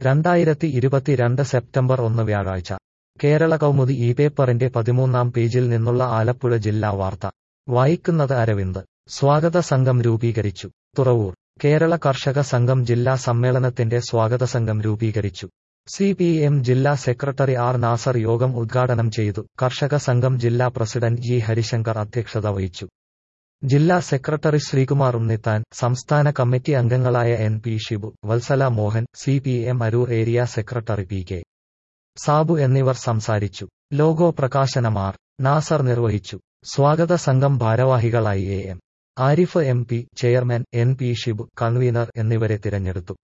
രണ്ടായിരത്തി ഇരുപത്തിരണ്ട് സെപ്റ്റംബർ ഒന്ന് വ്യാഴാഴ്ച കേരള കൗമുദി ഈ പേപ്പറിന്റെ പതിമൂന്നാം പേജിൽ നിന്നുള്ള ആലപ്പുഴ ജില്ലാ വാർത്ത വായിക്കുന്നത് അരവിന്ദ് സ്വാഗത സംഘം രൂപീകരിച്ചു തുറവൂർ കേരള കർഷക സംഘം ജില്ലാ സമ്മേളനത്തിന്റെ സ്വാഗത സംഘം രൂപീകരിച്ചു സി പി എം ജില്ലാ സെക്രട്ടറി ആർ നാസർ യോഗം ഉദ്ഘാടനം ചെയ്തു കർഷക സംഘം ജില്ലാ പ്രസിഡന്റ് ജി ഹരിശങ്കർ അധ്യക്ഷത വഹിച്ചു ജില്ലാ സെക്രട്ടറി ശ്രീകുമാർ ഉണ്ണിത്താൻ സംസ്ഥാന കമ്മിറ്റി അംഗങ്ങളായ N P Shibu Vatsala Mohan C P M Aroor area secretary P K Sabu എന്നിവർ സംസാരിച്ചു ലോഗോ പ്രകാശനം ആർ നാസർ നിർവഹിച്ചു സ്വാഗത സംഘം ഭാരവാഹികളായി A M Arif M P chairman N P Shibu convener എന്നിവരെ തിരഞ്ഞെടുത്തു